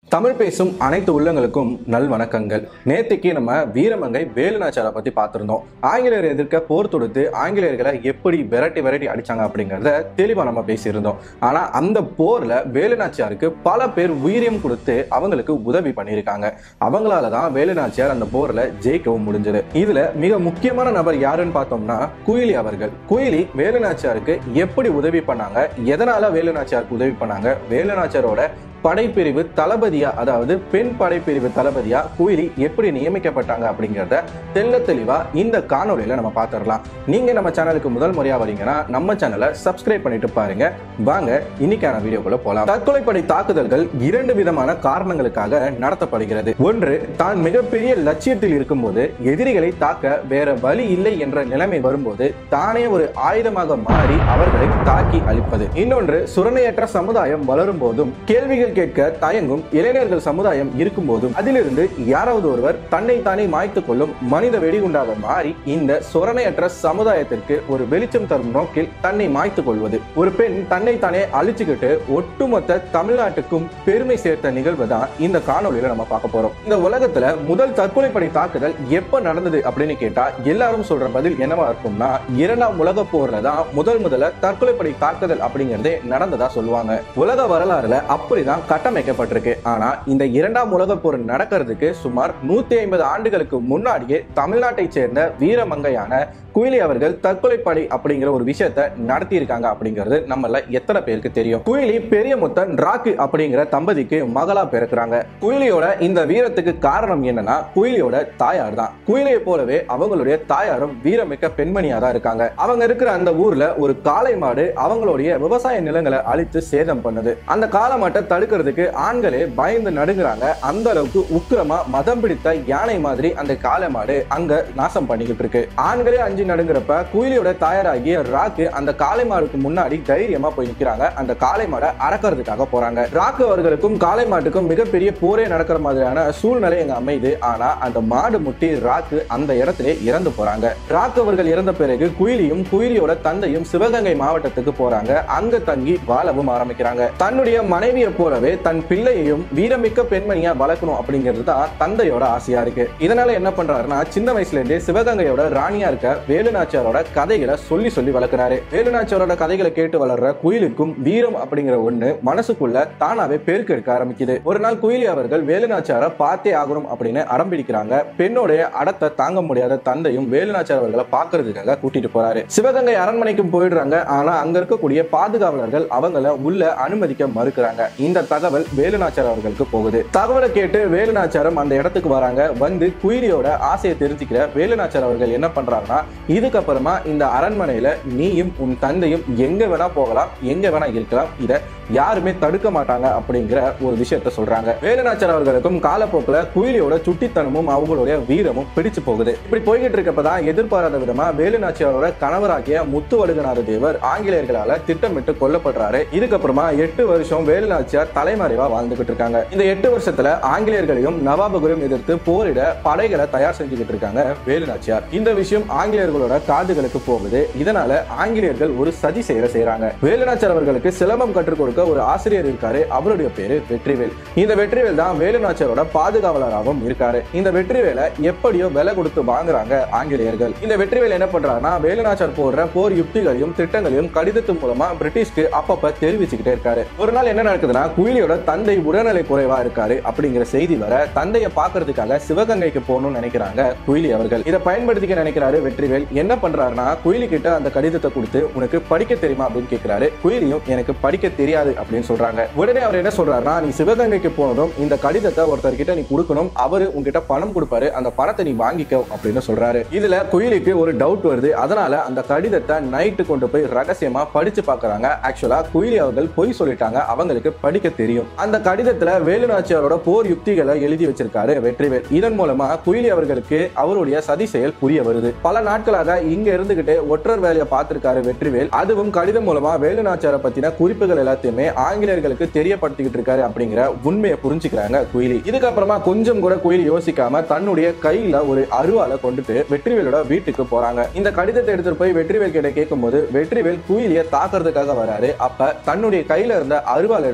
தமிழ் பேசும் அனைத்து உள்ளங்களுக்கும் நல் வணக்கங்கள் நேத்திக்கு நம்ம வீரமங்கை வேலுநாச்சாரை பத்தி பார்த்திருந்தோம் ஆங்கிலேயர் எதிர்க்க போர் தொடுத்து ஆங்கிலேயர்களை எப்படி விரட்டி விரட்டி அடிச்சாங்க அப்படிங்கறத தெளிவா நம்ம பேசியிருந்தோம் ஆனா அந்த போர்ல வேலுநாச்சியாருக்கு பல பேர் உயிரியம் கொடுத்து அவங்களுக்கு உதவி பண்ணியிருக்காங்க அவங்களால தான் வேலுநாச்சியார் அந்த போர்ல ஜெயிக்கவும் முடிஞ்சது இதுல மிக முக்கியமான நபர் யாருன்னு பார்த்தோம்னா குயிலி அவர்கள் குயிலி வேலுநாச்சியாருக்கு எப்படி உதவி பண்ணாங்க எதனால வேலுநாச்சியாருக்கு உதவி பண்ணாங்க வேலுநாச்சியாரோட படைப்பிரிவு தளபதியா அதாவது பெண் படைப்பிரிவு தளபதியா குயிலி எப்படி நியமிக்கப்பட்டாங்க அப்படிங்கிறத தெள்ள தெளிவா இந்த காணொளியில நம்ம பார்த்துடலாம் நீங்க நம்ம சேனலுக்கு முதல் முறையா வரீங்கன்னா நம்ம சேனலை சப்ஸ்கிரைப் பண்ணிட்டு பாருங்க வாங்க இன்னைக்கான வீடியோக்குள்ள போலாம் தற்கொலைப்படை தாக்குதல்கள் இரண்டு விதமான காரணங்களுக்காக நடத்தப்படுகிறது ஒன்று தான் மிகப்பெரிய லட்சியத்தில் இருக்கும்போது எதிரிகளை தாக்க வேற வழி இல்லை என்ற நிலைமை வரும்போது தானே ஒரு ஆயுதமாக மாறி அவர்களை தாக்கி அழிப்பது இன்னொன்று சுரணையற்ற சமுதாயம் வளரும் போதும் கேள்விகள் கேட்க தயங்கும் இளைஞர்கள் சமுதாயம் இருக்கும் போதும் அதிலிருந்து யாராவது ஒருவர் தன்னை தானே மாய்த்துக் கொள்ளும் மனித வெடிகுண்டாக மாறி இந்த சுரணையற்ற சமுதாயத்திற்கு ஒரு வெளிச்சம் தரும் நோக்கில் தன்னை மாய்த்துக் கொள்வது ஒரு பெண் தன்னை தானே அழிச்சுக்கிட்டு ஒட்டுமொத்த தமிழ்நாட்டுக்கும் பெருமை சேர்த்த நிகழ்வு தான் இந்த காணொலியில நம்ம பார்க்க போறோம் இந்த உலகத்துல முதல் தற்கொலைப்படை தாக்குதல் எப்ப நடந்தது அப்படின்னு கேட்டா எல்லாரும் சொல்ற பதில் என்னவா இருக்கும்னா இரண்டாம் உலக போர்ல தான் முதல் முதல்ல தற்கொலைப்படை தாக்குதல் அப்படிங்கறதே நடந்ததா சொல்லுவாங்க உலக வரலாறுல அப்படிதான் கட்டமைக்கப்பட்டிருக்கு ஆனா இந்த இரண்டாம் உலக போர் நடக்கிறதுக்கு சுமார் நூத்தி ஐம்பது ஆண்டுகளுக்கு முன்னாடியே தமிழ்நாட்டை சேர்ந்த வீரமங்கையான குயிலி அவர்கள் தற்கொலைப்படை அப்படிங்கிற ஒரு விஷயத்த நடத்தி இருக்காங்க அப்படிங்கிறது நம்மள எத்தனை பேருக்கு தெரியும் குயிலி பெரிய முத்தன் ராக்கு அப்படிங்கிற தம்பதிக்கு மகளா பிறக்கிறாங்க குயிலியோட இந்த வீரத்துக்கு காரணம் என்னன்னா குயிலியோட தாயார் தான் குயிலியை போலவே அவங்களுடைய தாயாரும் வீரமிக்க பெண்மணியா தான் இருக்காங்க அவங்க இருக்கிற அந்த ஊர்ல ஒரு காளை மாடு அவங்களுடைய விவசாய நிலங்களை அழித்து சேதம் பண்ணுது அந்த காளை மாட்டை தடுக்கிறதுக்கு ஆண்களே பயந்து நடுங்குறாங்க அந்த அளவுக்கு உக்கிரமா மதம் பிடித்த யானை மாதிரி அந்த காளை மாடு அங்க நாசம் பண்ணிக்கிட்டு இருக்கு ஆண்களே அஞ்சு நடுங்கிறப்ப குயிலியோட தாயாராகிய ராக்கு அந்த காளை மாடுக்கு முன்னாடி தைரியமா போய் நிக்கிறாங்க அந்த காளை மாடை அடக்கிறதுக்காக போறாங்க ராக்கு அவர்களுக்கும் காளை மாட்டுக்கும் மிகப்பெரிய போரே நடக்கிற மாதிரியான சூழ்நிலை எங்க அமைது ஆனா அந்த மாடு முட்டி ராக்கு அந்த இடத்திலே இறந்து போறாங்க ராக்கு அவர்கள் இறந்த பிறகு குயிலியும் குயிலியோட தந்தையும் சிவகங்கை மாவட்டத்துக்கு போறாங்க அங்க தங்கி வாழவும் ஆரம்பிக்கிறாங்க தன்னுடைய மனைவியை போலவே தன் பிள்ளையையும் வீரமிக்க பெண்மணியா வளர்க்கணும் அப்படிங்கிறது தான் தந்தையோட ஆசையா இருக்கு இதனால என்ன பண்றாருன்னா சின்ன வயசுல இருந்தே சிவகங்கையோட ராணியா இருக்க வேலுநாச்சியாரோட கதைகளை சொல்லி சொல்லி வளர்க்கிறாரு வேலுநாச்சியாரோட கதைகளை கேட்டு வளர்ற குயிலுக்கும் வீரம் அப்படிங்கிற ஒண்ணு மனசுக்குள்ள தானாவே பெருக்கெடுக்க ஆரம்பிக்குது ஒரு நாள் குயிலி அவர்கள் வேலுநாச்சியாரை பார்த்தே ஆகணும் அப்படின்னு அடம்பிடிக்கிறாங்க பெண்ணோடைய அடத்தை தாங்க முடியாத தந்தையும் வேலுநாச்சியார் அவர்களை பார்க்கறதுக்காக கூட்டிட்டு போறாரு சிவகங்கை அரண்மனைக்கும் போயிடுறாங்க ஆனா அங்க இருக்கக்கூடிய பாதுகாவலர்கள் அவங்கள உள்ள அனுமதிக்க மறுக்கிறாங்க இந்த தகவல் வேலுநாச்சியார் அவர்களுக்கு போகுது தகவலை கேட்டு வேலுநாச்சியாரம் அந்த இடத்துக்கு வராங்க வந்து குயிலியோட ஆசையை தெரிஞ்சுக்கிற வேலுநாச்சியார் அவர்கள் என்ன பண்றாங்கன்னா இதுக்கப்புறமா இந்த அரண்மனையில நீயும் உன் தந்தையும் எங்க வேணா போகலாம் எங்க வேணா இருக்கலாம் இத யாருமே தடுக்க மாட்டாங்க அப்படிங்கிற ஒரு விஷயத்த சொல்றாங்க வேலுநாச்சர் அவர்களுக்கும் காலப்போக்கில் குயிலியோட சுட்டித்தனமும் அவங்களுடைய வீரமும் பிடிச்சு போகுது இப்படி போய்கிட்டு இருக்கப்பதான் எதிர்பாராத விதமா வேலுநாச்சியாரோட கணவராகிய முத்துவடுகநாத தேவர் ஆங்கிலேயர்களால திட்டமிட்டு கொல்லப்படுறாரு இதுக்கப்புறமா எட்டு வருஷம் வேலுநாச்சியார் தலைமறைவா வாழ்ந்துகிட்டு இருக்காங்க இந்த எட்டு வருஷத்துல ஆங்கிலேயர்களையும் நவாபுகளையும் எதிர்த்து போரிட படைகளை தயார் செஞ்சுக்கிட்டு இருக்காங்க வேலுநாச்சியார் இந்த விஷயம் ஆங்கிலேயர்களோட காதுகளுக்கு போகுது இதனால ஆங்கிலேயர்கள் ஒரு சதி செயலை செய்யறாங்க வேலுநாச்சியார் அவர்களுக்கு சிலம்பம் கற்றுக் கொடுக்க ஒரு ஆசிரியர் இருக்காரு அவருடைய பேரு வெற்றிவேல் இந்த வெற்றிவேல் தான் வேலுநாச்சியாரோட பாதுகாவலராகவும் இருக்காரு இந்த வெற்றிவேலை எப்படியோ விலை கொடுத்து வாங்குறாங்க ஆங்கிலேயர்கள் இந்த வெற்றிவேல் என்ன பண்றாருன்னா வேலுநாச்சியார் போடுற போர் யுக்திகளையும் திட்டங்களையும் கடிதத்து மூலமா பிரிட்டிஷ்க்கு அப்பப்ப தெரிவிச்சுக்கிட்டே இருக்காரு ஒரு நாள் என்ன நடக்குதுன்னா குயிலியோட தந்தை உடல்நிலை குறைவா இருக்காரு அப்படிங்கிற செய்தி வர தந்தையை பாக்குறதுக்காக சிவகங்கைக்கு போகணும்னு நினைக்கிறாங்க குயிலி அவர்கள் இதை பயன்படுத்திக்க நினைக்கிறாரு வெற்றிவேல் என்ன பண்றாருன்னா குயிலி கிட்ட அந்த கடிதத்தை கொடுத்து உனக்கு படிக்க தெரியுமா அப்படின்னு கேட்கிறாரு குயிலியும் எனக்கு படிக்க தெரியாது அப்படின்னு சொல்றாங்க உடனே அவர் என்ன சொல்றாருன்னா நீ சிவகங்கைக்கு போனதும் இந்த கடிதத்தை ஒருத்தர் கிட்ட நீ கொடுக்கணும் அவரு உங்ககிட்ட பணம் கொடுப்பாரு அந்த பணத்தை நீ வாங்கிக்க அப்படின்னு சொல்றாரு இதுல குயிலிக்கு ஒரு டவுட் வருது அதனால அந்த கடிதத்தை நைட்டு கொண்டு போய் ரகசியமா படிச்சு பாக்குறாங்க ஆக்சுவலா குயிலி அவர்கள் பொய் சொல்லிட்டாங்க அவங்களுக்கு படிக்க தெரியும் அந்த கடிதத்துல வேலுநாச்சியாரோட போர் யுக்திகளை எழுதி வச்சிருக்காரு வெற்றிவேல் இதன் மூலமா குயிலி அவர்களுக்கு அவருடைய சதி செயல் புரிய வருது பல நாட்களாக இங்க இருந்துகிட்டு ஒற்றர் வேலையை பார்த்திருக்காரு வெற்றிவேல் அதுவும் கடிதம் மூலமா வேலுநாச்சியாரை பத்தின குறிப்புகள் எல்லாத்தையுமே ஆங்கிலேயர்களுக்கு தெரியப்படுத்திக்கிட்டு இருக்காரு அப்படிங்கிற உண்மையை புரிஞ்சுக்கிறாங்க குயிலி இதுக்கப்புறமா கொஞ்சம் கூட குயிலி யோசிக்காம தன்னுடைய கையில ஒரு அருவாலை கொண்டுட்டு வெற்றிவேலோட வீட்டுக்கு போறாங்க இந்த கடிதத்தை எடுத்துட்டு போய் வெற்றிவேல் கிட்ட கேட்கும்போது வெற்றிவேல் குயிலிய தாக்குறதுக்காக வராரு அப்ப தன்னுடைய கையில இருந்த அருவாள் எடுத்து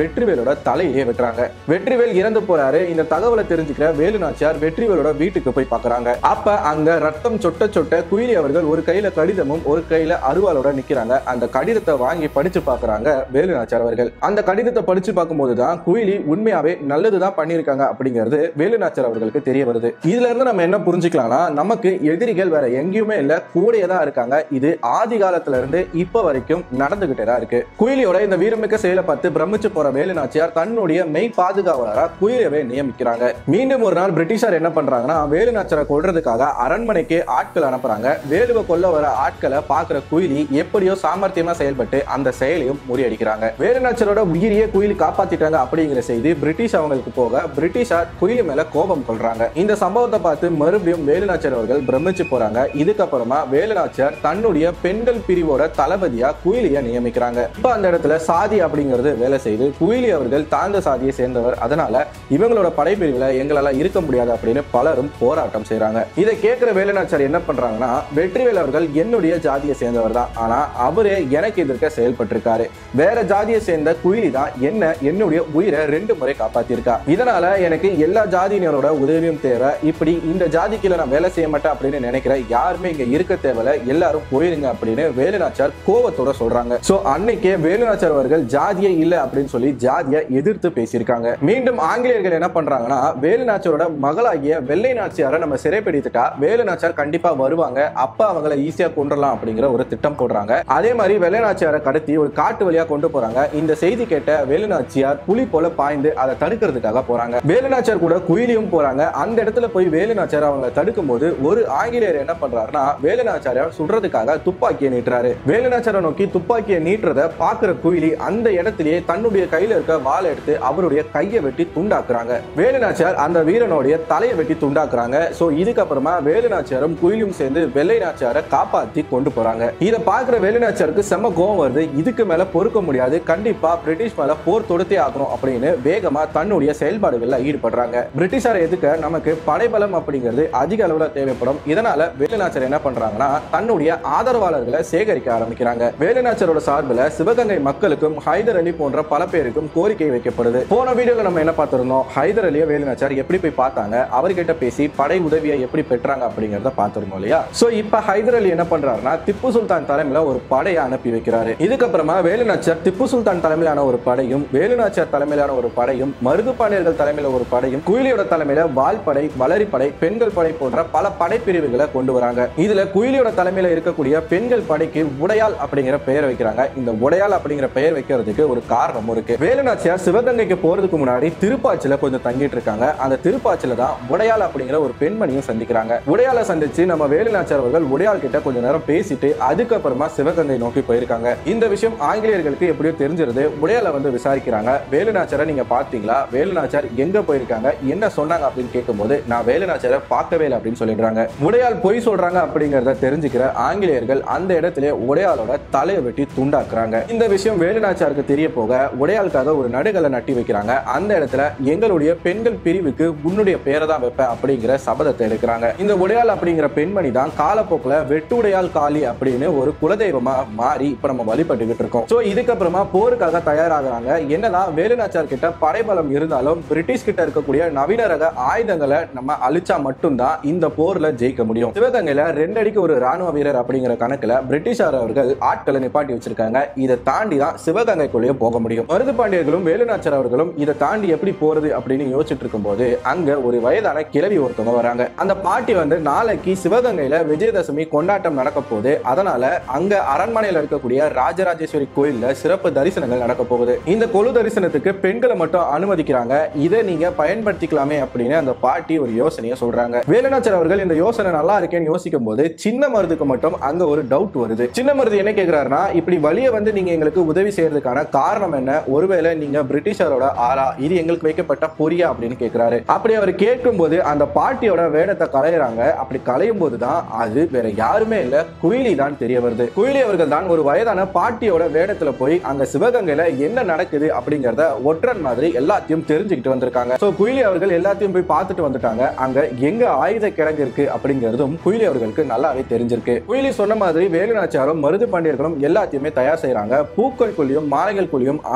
வெற்றிவேலோட தலையிலே வெட்டுறாங்க வெற்றிவேல் இறந்து போறாரு இந்த தகவலை தெரிஞ்சுக்கிற வேலு நாச்சியார் வெற்றிவேலோட வீட்டுக்கு போய் பார்க்கறாங்க அப்ப அங்க ரத்தம் சொட்ட சொட்ட குயிலி அவர்கள் ஒரு கையில கடிதமும் ஒரு கையில அருவாளோட நிக்கிறாங்க அந்த கடிதத்தை வாங்கி படிச்சு பார்க்கறாங்க வேலு நாச்சியார் அவர்கள் அந்த கடிதத்தை படிச்சு பார்க்கும்போது தான் குயிலி உண்மையாவே நல்லதுதான் பண்ணியிருக்காங்க அப்படிங்கிறது வேலு நாச்சியார் அவர்களுக்கு தெரிய வருது இதுல இருந்து நம்ம என்ன புரிஞ்சுக்கலாம்னா நமக்கு எதிரிகள் வேற எங்கேயுமே இல்ல கூடயே தான் இருக்காங்க இது ஆதி காலத்துல இருந்து இப்ப வரைக்கும் நடந்துகிட்டே தான் இருக்கு குயிலியோட இந்த வீரமிக்க செயலை பார்த்து பிரமிச்சு போற வேலு நாச்சியார் தன்னுடைய மெய் பாதுகாவலரா குயிலவே நியமிக்கிறாங்க மீண்டும் ஒரு நாள் பிரிட்டிஷார் என்ன பண்றாங்கன்னா வேலு நாச்சியாரை கொல்றதுக்காக அரண்மனைக்கு ஆட்கள் அனுப்புறாங்க வேலுவை கொல்ல வர ஆட்களை பாக்குற குயிலி எப்படியோ சாமர்த்தியமா செயல்பட்டு அந்த செயலையும் முறியடிக்கிறாங்க வேலு நாச்சியாரோட உயிரியே குயிலி காப்பாத்திட்டாங்க அப்படிங்கிற செய்தி பிரிட்டிஷ் அவங்களுக்கு போக பிரிட்டிஷார் குயிலி மேல கோபம் கொள்றாங்க இந்த சம்பவத்தை பார்த்து மறுபடியும் வேலுநாச்சியார் அவர்கள் பிரமிச்சு போறாங்க இதுக்கப்புறமா வேலுநாச்சியார் தன்னுடைய பெண்கள் பிரிவோட தளபதியா குயிலிய நியமிக்கிறாங்க இப்ப அந்த இடத்துல சாதி அப்படிங்கிறது வேலை செய்து குயிலி அவர்கள் தாழ்ந்த சாதியை சேர்ந்தவர் அதனால இவங்களோட படைப்பிரிவுல எங்களால இருக்க முடியாது அப்படின்னு பலரும் போராட்டம் செய்றாங்க இதை கேட்கிற வேலுநாச்சியார் என்ன பண்றாங்கன்னா வெற்றிவேல் அவர்கள் என்னுடைய ஜாதியை சேர்ந்தவர் தான் ஆனா அவரே எனக்கு எதிர்க்க செயல்பட்டிருக்காரு வேற ஜாதியை சேர்ந்த குயிலி தான் என்ன என்னுடைய உயிரை ரெண்டு முறை காப்பாத்திருக்கா இதனால எனக்கு எல்லா ஜாதியினரோட உதவியும் தேவை இப்படி இந்த ஜாதிக்குள்ள நான் வேலை செய்ய மாட்டேன் அப்படின்னு நினைக்கிற யாருமே இங்க இருக்க தேவையில்ல எல்லாரும் போயிருங்க அப்படின்னு வேலுநாச்சார் கோவத்தோட சொல்றாங்க சோ அன்னைக்கே வேலுநாச்சார் அவர்கள் ஜாதியே இல்ல அப்படின்னு சொல்லி ஜாதியை எதிர்த்து பேசியிருக்காங்க மீண்டும் ஆங்கிலேயர்கள் என்ன பண்றாங்கன்னா வேலுநாச்சியாரோட மகளாகிய வெள்ளை நாச்சியாரை நம்ம சிறைப்பிடித்துட்டா வேலுநாச்சியார் கண்டிப்பா வருவாங்க அப்ப அவங்கள ஈஸியா கொண்டுடலாம் அப்படிங்கிற ஒரு திட்டம் போடுறாங்க அதே மாதிரி வெள்ளை நாச்சியாரை கடத்தி ஒரு காட்டு வழியா கொண்டு போறாங்க இந்த செய்தி கேட்ட வேலுநாச்சியார் புலி போல பாய்ந்து அதை தடுக்கிறதுக்காக போறாங்க வேலுநாச்சியார் கூட குயிலியும் போறாங்க அந்த இடத்துல போய் வேலுநாச்சியார் அவங்களை தடுக்கும் போது ஒரு ஆங்கிலேயர் என்ன பண்றாருன்னா வேலுநாச்சியாரை சுடுறதுக்காக துப்பாக்கியை நீட்டுறாரு வேலுநாச்சியாரை நோக்கி துப்பாக்கியை நீட்டுறத பாக்குற குயிலி அந்த இடத்திலேயே தன்னுடைய கையில இருக்க வாளை எடுத்து அவருடைய கையை வெட்டி துண்டாக்குறாங்க வேலுநாச்சியார் அந்த வீரனுடைய தலையை வெட்டி துண்டாக்குறாங்க சோ இதுக்கப்புறமா வேலுநாச்சியாரும் குயிலியும் சேர்ந்து வெள்ளை நாச்சியாரை காப்பாத்தி கொண்டு போறாங்க இதை பாக்குற வேலுநாச்சியாருக்கு செம்ம கோவம் வருது இதுக்கு மேல பொறுக்க முடியாது கண்டிப்பா பிரிட்டிஷ் மேல போர் தொடுத்தே ஆகணும் அப்படின்னு வேகமா தன்னுடைய செயல்பாடுகள்ல ஈடுபடுறாங்க பிரிட்டிஷாரை எதுக்க நமக்கு படைபலம் அப்படிங்கிறது அதிக அளவுல தேவைப்படும் இதனால வேலுநாச்சர் என்ன பண்றாங்கன்னா தன்னுடைய ஆதரவாளர்களை சேகரிக்க ஆரம்பிக்கிறாங்க வேலுநாச்சரோட சார்பில் சிவகங்கை மக்களுக்கும் ஹைதர் அலி போன்ற பல பேருக்கும் கோரிக்கை வைக்கப்படுது போன வீடியோல நம்ம என்ன பார்த்திருந்தோம் ஹைதர் அலிய வேலுநாச்சார் எப்படி போய் பார்த்தாங்க அவர்கிட்ட பேசி படை உதவியை எப்படி பெற்றாங்க அப்படிங்கறத பார்த்திருந்தோம் இல்லையா சோ இப்ப ஹைதர் அலி என்ன பண்றாருன்னா திப்பு சுல்தான் தலைமையில ஒரு படையை அனுப்பி வைக்கிறாரு இதுக்கப்புறமா வேலுநாச்சர் திப்பு சுல்தான் தலைமையிலான ஒரு படையும் வேலுநாச்சியார் தலைமையிலான ஒரு படையும் மருதுபாண்டியர்கள் தலைமையில ஒரு படையும் குயிலியோட தலைமையில வால்படை வளரிப்படை பெண்கள் படை போன்ற பல படைப்பிரிவுகளை கொண்டு வராங்க இதுல குயிலியோட தலைமையில இருக்கக்கூடிய பெண்கள் படைக்கு உடையாள் அப்படிங்கிற பெயர் வைக்கிறாங்க இந்த உடையாள் அப்படிங்கிற பெயர் வைக்கிறதுக்கு ஒரு காரணமும் இருக்கு வேலுநாச்சியார் சிவகங்கைக்கு போறதுக்கு முன்னாடி திருப்பாச்சில கொஞ்சம் தங்கிட்டு இருக்காங்க அந்த திருப்பாச்சில தான் உடையாள் அப்படிங்கிற ஒரு பெண்மணியும் சந்திக்கிறாங்க உடையாளை சந்திச்சு நம்ம வேலுநாச்சியார் அவர்கள் உடையாள் கிட்ட கொஞ்ச நேரம் பேசிட்டு அதுக்கப்புறமா சிவகங்கை நோக்கி போயிருக்காங்க இந்த விஷயம் ஆங்கிலேயர்களுக்கு எப்படியோ தெரிஞ்சிருது உடையாளை வந்து விசாரிக்கிறாங்க வேலுநாச்சியாரை நீங்க பாத்தீங்களா வேலுநாச்சியார் எங்க போயிருக்காங்க என்ன சொன்னாங்க அப்படின்னு கேட்கும்போது நான் வேலுநாச்சியாரை பார்க்கவே இல்லை அப்படின்னு சொல்லிடுறாங்க உடையாள் பொய் சொல்றாங்க அப்படிங்கறத தெரிஞ்சுக்கிற ஆங்கிலேயர்கள் அந்த இடத்துல உடையாளோட தலையை வெட்டி துண்டாக்குறாங்க இந்த விஷயம் வேலுநாச்சியாருக்கு தெரிய போக உடையாளுக்காக ஒரு நடுகளை நட்டி வைக்கிறாங்க அந்த இடத்துல எங்களுடைய பெண்கள் பிரிவுக்கு உன்னுடைய பேரை தான் வைப்பேன் அப்படிங்கிற சபதத்தை எடுக்கிறாங்க இந்த உடையாள் அப்படிங்கிற பெண்மணி தான் காலப்போக்கில் வெட்டுடையாள் காளி அப்படின்னு ஒரு குலதெய்வமா மாறி இப்ப நம்ம வழிபட்டுக்கிட்டு இருக்கோம் சோ இதுக்கப்புறமா போருக்காக தயாராகிறாங்க என்னதான் வேலுநாச்சியார் கிட்ட படைபலம் இருந்தாலும் பிரிட்டிஷ் கிட்ட இருக்கக்கூடிய நவீன ரக ஆயுதங்களை நம்ம அழிச்சா மட்டும்தான் இந்த போர்ல ஜெயிக்க முடியும் சிவகங்கையில ரெண்டு அடிக்கு ஒரு ராணுவ வீரர் அப்படிங்கிற கணக்குல பிரிட்டிஷார் அவர்கள் ஆட்களை நிப்பாட்டி வச்சிருக்காங்க இதை தாண்டி தான் சிவகங்கைக்குள்ளேயே போக முடியும் மருது பாண்டியர்களும் வேலுநாச்சர் அவர்களும் இதை தாண்டி எப்படி போறது அப்படின்னு யோசிச்சுட்டு இருக்கும்போது அங்க ஒரு வயதான கிழவி ஒருத்தவங்க வராங்க அந்த பாட்டி வந்து நாளைக்கு சிவகங்கையில விஜயதசமி கொண்டாட்டம் நடக்க போகுது அதனால அங்க அரண்மனையில இருக்கக்கூடிய ராஜராஜேஸ்வரி கோயில்ல சிறப்பு தரிசனங்கள் நடக்க போகுது இந்த கொலு தரிசனத்துக்கு பெண்களை மட்டும் அனுமதிக்கிறாங்க இதை நீங்க பயன்படுத்திக்கலாமே அப்படின்னு அந்த பாட்டி ஒரு யோசனையை சொல்றாங்க வேலுநாச்சர் அவர்கள் இந்த யோசனை நல்லா இருக்கேன்னு யோசிக்கும் போது சின்ன மருதுக்கு மட்டும் அங்க ஒரு டவுட் வருது சின்ன மருது என்ன கேக்குறாருன்னா இப்படி வழியை வந்து நீங்க எங்களுக்கு உதவி செய்யறதுக்கான காரணம் என்ன ஒருவேளை நீங்க பிரிட்டிஷாரோட ஆளா இது எங்களுக்கு வைக்கப்பட்ட பொரியா அப்படின்னு கேக்குறாரு அப்படி அவர் கேட்கும்போது அந்த பாட்டியோட வேடத்தை களையிறாங்க அப்படி களையும் போதுதான் அது வேற யாருமே இல்ல குயிலி தான் தெரிய வருது குயிலி அவர்கள் தான் ஒரு வயதான பாட்டியோட வேடத்துல போய் அங்க சிவகங்கையில என்ன நடக்குது அப்படிங்கறத ஒற்றன் மாதிரி எல்லாத்தையும் தெரிஞ்சுக்கிட்டு வந்திருக்காங்க சோ குயிலி அவர்கள் எல்லாத்தையும் போய் பார்த்துட்டு வந்துட்டாங்க அங்க எங்க ஆயுத கிடங்கு இருக்கு அப்படிங்கிறதும் குயிலி அவர்களுக்கு நல்லாவே தெரிஞ்சிருக்கு குயிலி சொன்ன மாதிரி வேலுநாச்சியாரும் மருது பாண்டியர்களும் எல்லாத்தையுமே தயார் செய்யறாங்க பூக்கள் குழியும் மாலைகள் குழியும் ஆயுதங்களை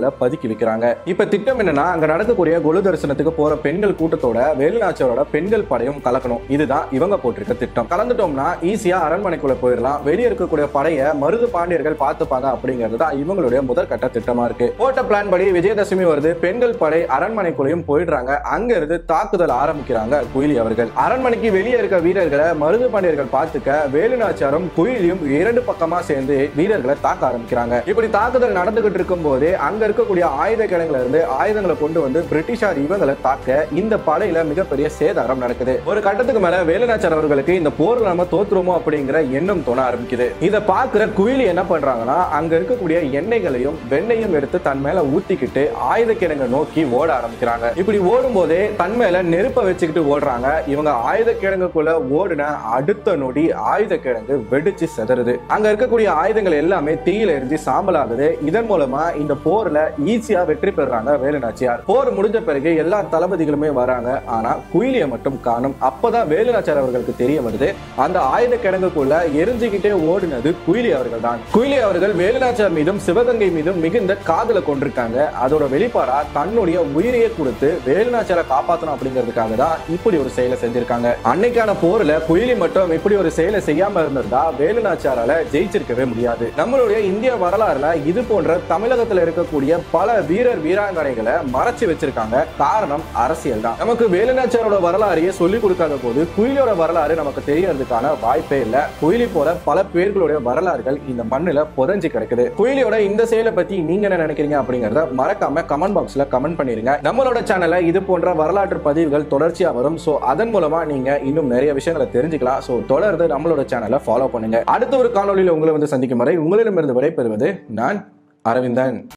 வீரர்களை பதுக்கி வைக்கிறாங்க இப்ப திட்டம் என்னன்னா அங்க நடக்கக்கூடிய கொலு தரிசனத்துக்கு போற பெண்கள் கூட்டத்தோட வேலுநாச்சியாரோட பெண்கள் படையும் கலக்கணும் இதுதான் இவங்க போட்டிருக்க திட்டம் கலந்துட்டோம்னா ஈஸியா அரண்மனைக்குள்ள போயிடலாம் வெளியே இருக்கக்கூடிய படையை மருது பாண்டியர்கள் பார்த்துப்பாங்க அப்படிங்கிறது தான் இவங்களுடைய முதல் கட்ட திட்டமா இருக்கு போட்ட பிளான் படி விஜயதசமி வருது பெண்கள் படை அரண்மனைக்குள்ளேயும் போயிடுறாங்க அங்க இருந்து தாக்குதல் ஆரம்பிக்கிறாங்க குயிலி அவர்கள் அரண்மனைக்கு வெளியே இருக்க வீரர்களை மருது பாண்டியர்கள் பார்த்துக்க வேலுநாச்சியாரும் குயிலியும் இரண்டு பக்கமா சேர்ந்து வீரர்களை தாக்க ஆரம்பிக்கிறாங்க இப்படி தாக்குதல் நடந்துகிட்டு இருக்கும் போதே அங்க இருக்கக்கூடிய ஆயுத கிடங்குல இருந்து ஆயுதங்களை கொண்டு வந்து பிரிட்டிஷார் இவங்களை தாக்க இந்த படையில மிகப்பெரிய சேதாரம் நடக்குது ஒரு கட்டத்துக்கு மேல வேலுநாச்சியார் அவர்களுக்கு இந்த போர்ல நம்ம தோத்துருமோ அப்படிங்கிற எண்ணம் தோண ஆரம்பிக்குது இதை பார்க்கிற குயிலி என்ன பண்றாங்கன்னா அங்க இருக்கக்கூடிய எண்ணெய்களையும் வெண்ணையும் எடுத்து தன் மேல ஊத்திக்கிட்டு ஆயுத கிடங்க நோக்கி ஓட ஆரம்பிக்கிறாங்க இப்படி ஓடும் போதே தன் மேல நெருப்ப வச்சுக்கிட்டு ஓடுறாங்க இவங்க ஆயுத கிடங்குக்குள்ள ஓடின அடுத்த நொடி ஆயுத கிடங்கு வெடிச்சு செதறுது அங்க இருக்கக்கூடிய ஆயுதங்கள் எல்லாமே தீயில எரிஞ்சு சாம்பல் ஆகுது இதன் மூலமா இந்த போர்ல ஈஸியா வெற்றி பெறுறாங்க வேலுநாச்சியார் போர் முடிஞ்ச பிறகு எல்லா தளபதிகளுமே வராங்க ஆனா குயிலிய மட்டும் காணும் அப்பதான் வேலுநாச்சியார் அவர்களுக்கு தெரிய வருது அந்த ஆயுத கிடங்குக்குள்ள எரிஞ்சுக்கிட்டே ஓடினது குயிலி அவர்கள் தான் குயிலி அவர்கள் வேலுநாச்சியார் மீதும் சிவகங்கை மீதும் மிகுந்த காதலை கொண்டிருக்காங்க அதோட வெளிப்பாடா தன்னுடைய உயிரையே கொடுத்து வேலுநாச்சியாரை காப்பாற்றணும் அப்படிங்கிறதுக்காக தான் இப்படி ஒரு செயலை செஞ்சிருக்காங்க அன்னைக்கான போர்ல குயிலி மட்டும் இப்படி ஒரு செயலை செய்யாம இருந்திருந்தா வேலுநாச்சியாரால ஜெயிச்சிருக்கவே முடியாது நம்மளுடைய இந்திய வரலாறுல இது போன்ற தமிழகத்துல இருக்கக்கூடிய பல வீரர் வீராங்கனைகளை மறைச்சு வச்சிருக்காங்க காரணம் அரசியல் தான் நமக்கு வேலுநாச்சியாரோட வரலாறையே சொல்லி கொடுக்காத போது குயிலியோட வரலாறு நமக்கு தெரியறதுக்கான வாய்ப்பே இல்ல குயிலி போல பல பேர்களுடைய வரலாறுகள் இந்த மண்ணுல புதஞ்சு கிடக்குது குயிலியோட இந்த செயலை பத்தி நீங்க என்ன நினைக்கிறீங்க அப்படிங்கறத மறக்காம கமெண்ட் பாக்ஸ்ல கமெண்ட் பண்ணிருங்க நம்மளோட சேனல்ல இது போன்ற வரலாற்று பதிவுகள் தொடர்ச்சியா வரும் சோ அதன் மூலமா நீங்க இன்னும் நிறைய விஷயங்களை தெரிஞ்சுக்கலாம் சோ தொடர்ந்து நம்மளோட சேனலை ஃபாலோ பண்ணுங்க அடுத்த ஒரு காணொலியில உங்களை வந்து சந்திக்கும் வரை உங்களிடமிருந்து விடைபெறுவது நான் அரவிந்தன்